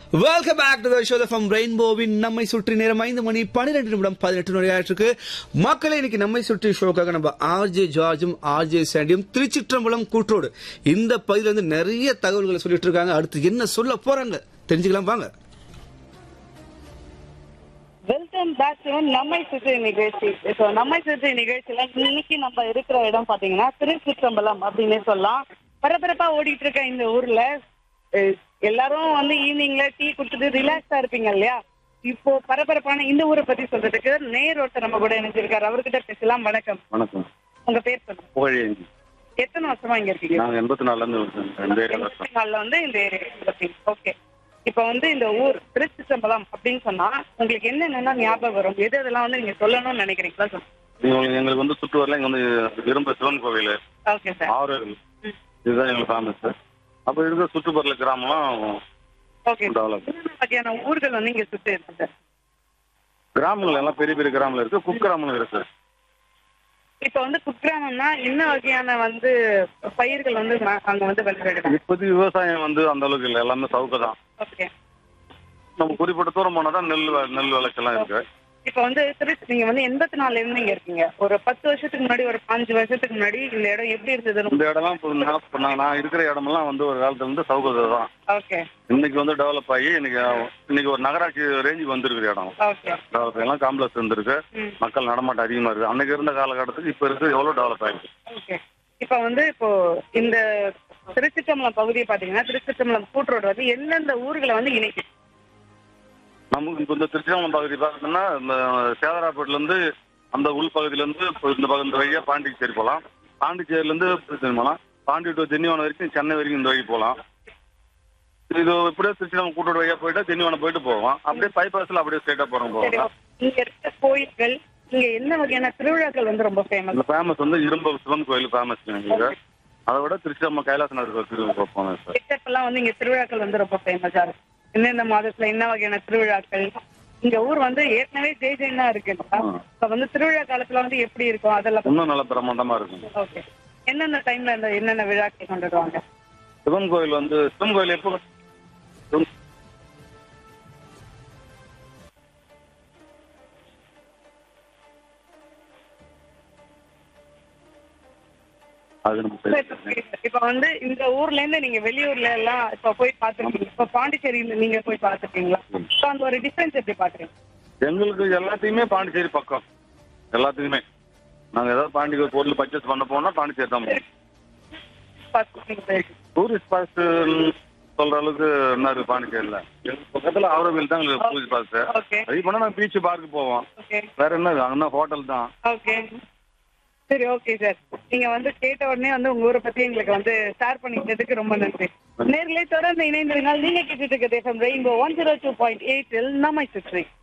Welcome back to the show from ரெயின்போவின் நம்மை சுற்றி நேரம் ஐந்து மணி பன்னிரெண்டு நிமிடம் பதினெட்டு நொடியாயிருக்கு மக்களே இன்னைக்கு நம்மை சுற்றி ஷோக்காக நம்ம ஆர்ஜே ஜார்ஜும் ஆர்ஜே சாண்டியும் திருச்சிற்றம்பலம் கூற்றோடு இந்த பகுதியில் வந்து நிறைய தகவல்களை சொல்லிட்டு இருக்காங்க அடுத்து என்ன சொல்ல போறாங்க தெரிஞ்சுக்கலாம் வாங்க வெல்கம் பேக் டு நம்மை சுற்றி நிகழ்ச்சி ஸோ நம்மை சுற்றி நிகழ்ச்சியில இன்னைக்கு நம்ம இருக்கிற இடம் பாத்தீங்கன்னா திருச்சிற்றம்பலம் அப்படின்னே சொல்லலாம் பரபரப்பா ஓடிட்டு இருக்க இந்த ஊர்ல அஹ், எல்லாரும் வந்து ஈவினிங்ல டீ குடிச்சிட்டு ரிலாக்ஸா இருப்பீங்க இல்லையா இப்போ பரபரப்பான இந்த ஊரை பத்தி சொல்றதுக்கு நேர் ஒருத்தர் நம்ம கூட இணைஞ்சிருக்காரு அவர்கிட்ட பேசலாம் வணக்கம் வணக்கம் உங்க பேர் சொல்லுங்க புகழேந்தி எத்தனை வருஷமா இங்க இருக்கீங்க நாங்கள் எண்பத்தி நாலுல இருந்து இருக்கோம். இந்த ஏரியாவில் இருக்கோம் நாள்ல வந்து இந்த ஏரியா ஓகே இப்போ வந்து இந்த ஊர் திருச்சிற்றம்பலம் அப்படின்னு சொன்னா உங்களுக்கு என்னென்ன ஞாபகம் வரும் எது எதெல்லாம் வந்து நீங்க சொல்லணும்னு நினைக்கிறீங்களா சொல்லுங்க எங்களுக்கு எங்களுக்கு வந்து சுற்று வரல இங்கே வந்து விரும்ப சிவன் கோவில் ஓகே சார் ஆறுகள் இதுதான் எங்களுக்கு ஃபேமஸ் அப்போ இருக்கிற சுற்றுப்புற கிராமம்லாம் ஓகே டெவலப் என்னென்ன வகையான ஊர்கள் வந்து இங்க சுத்தி இருக்கு சார் கிராமங்கள் எல்லாம் பெரிய பெரிய கிராமங்கள் இருக்கு குக்கிராமங்கள் இருக்கு இப்போ வந்து குக்கிராமம்னா என்ன வகையான வந்து பயிர்கள் வந்து ம- அங்க வந்து விளைவிடுறாங்க இப்போதைக்கு விவசாயம் வந்து அந்த அளவுக்கு இல்லை எல்லாமே சவுக்கு தான் ஓகே நம்ம குறிப்பிட்ட தூரம் போனால் தான் நெல் வ- நெல் விளைச்சலாம் இருக்கு இப்போ வந்து திருச்சி நீங்க வந்து எண்பத்தி நாலுல இருந்து இங்க இருக்கீங்க ஒரு பத்து வருஷத்துக்கு முன்னாடி ஒரு பாஞ்சு வருஷத்துக்கு முன்னாடி இந்த இடம் எப்படி இருந்தது இந்த இடம்லாம் இப்போ நான் இப்ப நான் நான் இருக்கிற இடமெல்லாம் வந்து ஒரு காலத்துல வந்து சவுக்கு தான் ஓகே இன்னைக்கு வந்து டெவலப் ஆகி இன்னைக்கு இன்னைக்கு ஒரு நகராட்சி ரேஞ்சுக்கு வந்திருக்கிற இடம் ஓகே டெவலப் எல்லாம் காம்ப்ளெக்ஸ் இருந்திருக்கு ம். மக்கள் நடமாட்டம் அதிகமா இருக்கு அன்னைக்கு இருந்த காலகட்டத்துக்கு இப்ப இருக்கு எவ்வளவு டெவலப் ஆயிருக்கு ஓகே இப்போ வந்து இப்போ இந்த திருச்சிற்றம்பலம் பகுதியை பாத்தீங்கன்னா திருச்சிற்றம்பலம் கூட்டுரோடு வந்து எந்தெந்த ஊர்களை வந்து இணைக்கும் நமக்கு இப்ப இந்த திருச்சிராமலம் பகுதி பார்த்தோம்னா இந்த சேதராப்பேட்டில இருந்து அந்த உள் பகுதியில இருந்து இப்ப இந்த பகுதி இந்த வழியா பாண்டிச்சேரி போகலாம் பாண்டிச்சேரியில இருந்து திருச்சி போகலாம் பாண்டி டு திண்டிவனம் வரைக்கும் சென்னை வரைக்கும் இந்த வழி போகலாம் இது இப்படியே திருச்சிராமம் கூட்டோட வழியா போயிட்டு திண்டிவனம் போயிட்டு போவோம் அப்படியே பைபாஸ்ல அப்படியே ஸ்ட்ரைட்டா போறோம் சரி போவோம் இங்க இருக்க கோயில்கள் இங்க என்ன வகையான திருவிழாக்கள் வந்து ரொம்ப ஃபேமஸ் இந்த ஃபேமஸ் வந்து இரும்பு சிவன் கோயில் ஃபேமஸ் எங்களுக்கு அதை விட திருச்சிராம கைலாசநாதர் திருவிழா போவோம் சார் எல்லாம் வந்து இங்க திருவிழாக்கள் வந்து ரொம்ப ஃபேமஸா இருக்கு எந்தெந்த மாதத்துல என்ன வகையான திருவிழாக்கள் இங்க ஊர் வந்து ஏற்கனவே ஜெய் ஜெயினா இருக்கு ஆ. இப்ப வந்து திருவிழா காலத்துல வந்து எப்படி இருக்கும் அதெல்லாம் இன்னும் நல்ல பிரமாண்டமா இருக்கும் ஓகே என்னென்ன டைம்ல இந்த என்னென்ன விழாக்கள் கொண்டாடுவாங்க சிவன் கோயில் வந்து சிவன் கோயில் எப்போ சிவன் அது நம்ம சரி. இப்ப வந்து இந்த ஊர்ல இருந்து நீங்க வெளியூர்ல எல்லாம் இப்ப போய் பாத்துருக்கீங்க இப்ப பாண்டிச்சேரியில நீங்க போய் பாத்துருக்கீங்களா இப்ப அந்த ஒரு டிஃபரன்ஸ் எப்படி பாக்குறீங்க எங்களுக்கு எல்லாத்தையுமே பாண்டிச்சேரி பக்கம் எல்லாத்துக்குமே நாங்க ஏதாவது பாண்டி பொருள் பர்ச்சேஸ் பண்ண போனா பாண்டிச்சேரி தான் போவோம் பாத்துருக்கீங்க டூரிஸ்ட் ஸ்பாட்ஸ் சொல்ற அளவுக்கு என்ன இருக்கு பாண்டிச்சேரியில எங்க பக்கத்துல ஆரோவில் தான் எங்களுக்கு டூரிஸ்ட் ஸ்பாட்ஸ் ஓகே அது பண்ணா நாங்க பீச் பார்க்கு போவோம் ஓகே வேற என்ன இருக்கு? அங்கன்னா ஹோட்டல் தான் ஓகே சரி ஓகே சார் நீங்க வந்து கேட்ட உடனே வந்து உங்க ஊரை பத்தி எங்களுக்கு வந்து ஷேர் பண்ணிக்கிட்டதுக்கு ரொம்ப நன்றி நேர்களை தொடர்ந்து இணைந்திருங்கள் நீங்க கேட்டுட்டு இருக்கிறது rainbow one zero two point எயிட்டில் நம்மை சுற்றி